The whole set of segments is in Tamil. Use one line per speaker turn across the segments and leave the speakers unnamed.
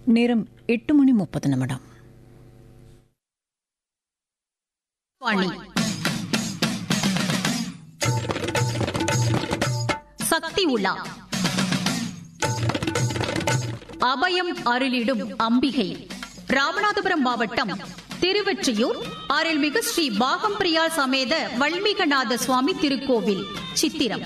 நேரம் எட்டு மணி முப்பது நிமிடம்
வாணி சக்தி உலா அபயம் அருளிடும் அம்பிகை ராமநாதபுரம் மாவட்டம் திருவெற்றியூர் அருள்மிகு ஸ்ரீ பாகம்பிரியா சமேத வல்மீகநாத சுவாமி திருக்கோவில் சித்திரம்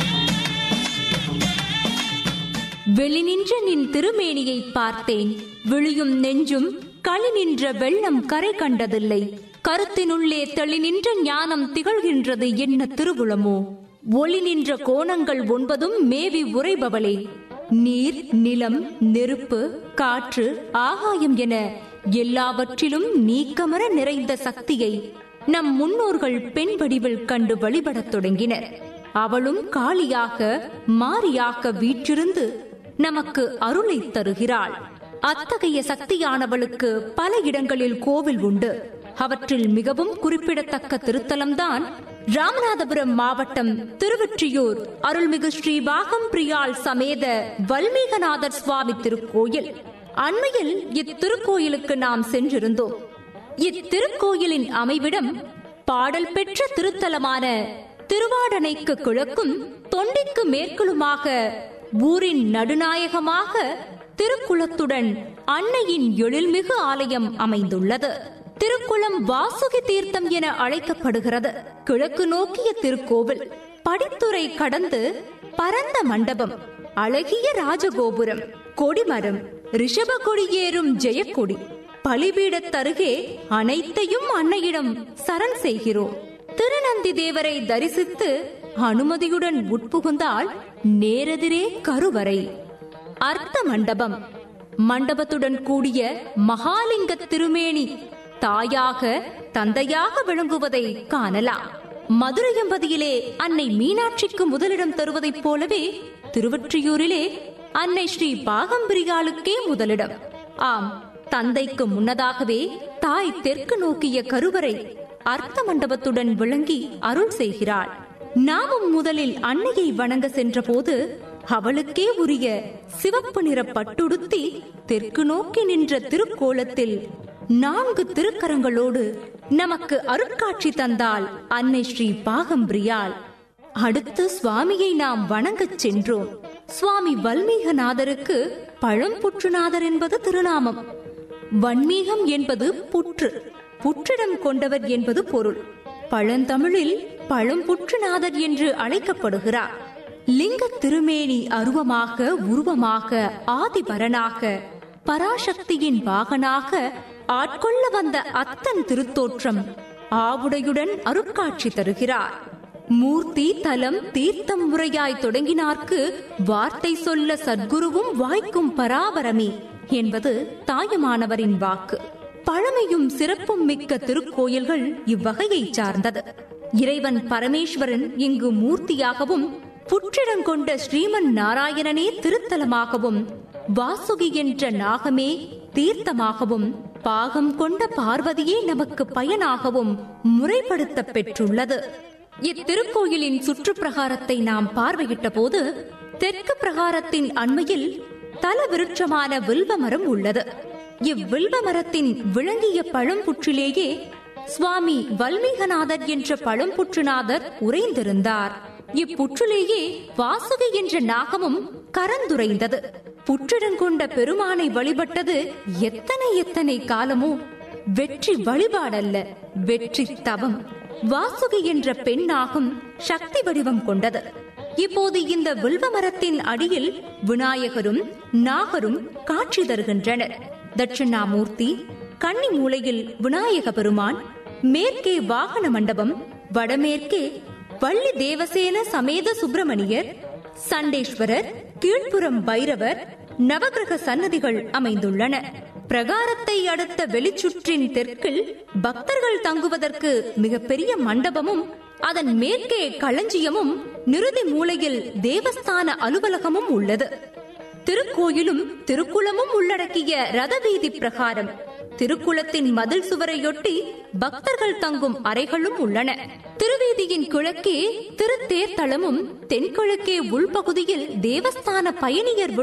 வெளிநின்ற நின் திருமேனியை பார்த்தேன் விழியும் நெஞ்சும் களி நின்ற வெள்ளம் கரை கண்டதில்லை கருத்தினுள்ளே தெளி நின்ற ஞானம் திகழ்கின்றது என்ன திருவுளமோ ஒளி நின்ற கோணங்கள் ஒன்பதும் மேவி உரைபவளே நீர் நிலம் நெருப்பு காற்று ஆகாயம் என எல்லாவற்றிலும் நீக்கமர நிறைந்த சக்தியை நம் முன்னோர்கள் பெண் வடிவில் கண்டு வழிபடத் தொடங்கினர் அவளும் காளியாக மாரியாக வீற்றிருந்து நமக்கு அருளை தருகிறாள் அத்தகைய சக்தியானவளுக்கு பல இடங்களில் கோவில் உண்டு அவற்றில் மிகவும் குறிப்பிடத்தக்க திருத்தலம்தான் ராமநாதபுரம் மாவட்டம் திருவொற்றியூர் அருள்மிகு ஸ்ரீ பாகம் பிரியாள் சமேத வல்மீகநாதர் சுவாமி திருக்கோயில் அண்மையில் இத்திருக்கோயிலுக்கு நாம் சென்றிருந்தோம் இத்திருக்கோயிலின் அமைவிடம் பாடல் பெற்ற திருத்தலமான திருவாடனைக்கு கிழக்கும் தொண்டிக்கு மேற்குலுமாக ஊரின் நடுநாயகமாக திருக்குளத்துடன் அன்னையின் எழில்மிகு ஆலயம் அமைந்துள்ளது திருக்குளம் வாசுகி தீர்த்தம் என அழைக்கப்படுகிறது கிழக்கு நோக்கிய திருக்கோவில் படித்துறை கடந்து பரந்த மண்டபம் அழகிய ராஜகோபுரம் கொடிமரம் ரிஷப கொடியேறும் ஜெயக்கொடி பலிபீடத்தருகே அனைத்தையும் அன்னையிடம் சரண் செய்கிறோம் திருநந்தி தேவரை தரிசித்து அனுமதியுடன் உட்புகுந்தால் நேரெதிரே கருவறை அர்த்த மண்டபம் மண்டபத்துடன் கூடிய மகாலிங்க திருமேனி தாயாக தந்தையாக விளங்குவதை காணலாம் மதுரையம்பதியிலே அன்னை மீனாட்சிக்கு முதலிடம் தருவதைப் போலவே திருவொற்றியூரிலே அன்னை ஸ்ரீ பாகம்பிரியாளுக்கே முதலிடம் ஆம் தந்தைக்கு முன்னதாகவே தாய் தெற்கு நோக்கிய கருவறை அர்த்த மண்டபத்துடன் விளங்கி அருள் செய்கிறாள் நாமும் முதலில் அன்னையை வணங்க சென்றபோது அவளுக்கே உரிய சிவப்பு நிற பட்டுடுத்தி தெற்கு நோக்கி நின்ற திருக்கோலத்தில் நான்கு திருக்கரங்களோடு நமக்கு அருட்காட்சி தந்தால் அன்னை ஸ்ரீ பாகம்பிரியாள் அடுத்து சுவாமியை நாம் வணங்கச் சென்றோம் சுவாமி வல்மீகநாதருக்கு பழம்புற்றுநாதர் என்பது திருநாமம் வன்மீகம் என்பது புற்று புற்றிடம் கொண்டவர் என்பது பொருள் பழந்தமிழில் பழம்புற்றுநாதர் என்று அழைக்கப்படுகிறார் லிங்க திருமேனி அருவமாக உருவமாக ஆதிபரனாக பராசக்தியின் வாகனாக ஆட்கொள்ள வந்த அத்தன் திருத்தோற்றம் ஆவுடையுடன் அருட்காட்சி தருகிறார் மூர்த்தி தலம் தீர்த்தம் முறையாய் தொடங்கினார்க்கு வார்த்தை சொல்ல சத்குருவும் வாய்க்கும் பராபரமே என்பது தாயுமானவரின் வாக்கு பழமையும் சிறப்பும் மிக்க திருக்கோயில்கள் இவ்வகையை சார்ந்தது இறைவன் பரமேஸ்வரன் இங்கு மூர்த்தியாகவும் புற்றிடங்கொண்ட ஸ்ரீமன் நாராயணனே திருத்தலமாகவும் வாசுகி என்ற நாகமே தீர்த்தமாகவும் பாகம் கொண்ட பார்வதியே நமக்கு பயனாகவும் முறைப்படுத்த பெற்றுள்ளது இத்திருக்கோயிலின் சுற்றுப்பிரகாரத்தை நாம் பார்வையிட்ட போது தெற்கு பிரகாரத்தின் அண்மையில் தல விருட்சமான வில்வ மரம் உள்ளது இவ்வில்வ மரத்தின் விளங்கிய பழம்புற்றிலேயே சுவாமி வல்மீகநாதர் என்ற பழம்புற்றுநாதர் உறைந்திருந்தார் இப்புற்றிலேயே வாசுகி என்ற நாகமும் கரந்துரைந்தது புற்றிடங்கொண்ட பெருமானை வழிபட்டது எத்தனை எத்தனை காலமோ வெற்றி வழிபாடல்ல வெற்றி தவம் வாசுகி என்ற பெண் நாகம் சக்தி வடிவம் கொண்டது இப்போது இந்த வில்வ மரத்தின் அடியில் விநாயகரும் நாகரும் காட்சி தருகின்றனர் தட்சிணாமூர்த்தி கன்னி மூலையில் விநாயக பெருமான் மேற்கே வாகன மண்டபம் வடமேற்கே வள்ளி தேவசேன சமேத சுப்பிரமணியர் சண்டேஸ்வரர் கீழ்ப்புறம் பைரவர் நவகிரக சன்னதிகள் அமைந்துள்ளன பிரகாரத்தை அடுத்த வெளிச்சுற்றின் தெற்கில் பக்தர்கள் தங்குவதற்கு மிகப்பெரிய மண்டபமும் அதன் மேற்கே களஞ்சியமும் நிறுதி மூலையில் தேவஸ்தான அலுவலகமும் உள்ளது திருக்கோயிலும் திருக்குளமும் உள்ளடக்கிய ரதவீதி பிரகாரம் திருக்குளத்தின் மதில் சுவரையொட்டி பக்தர்கள் தங்கும் அறைகளும் உள்ளன திருவேதியின் கிழக்கே திருத்தேர்தளமும் தென்கிழக்கே உள்பகுதியில் தேவஸ்தான பயணியர்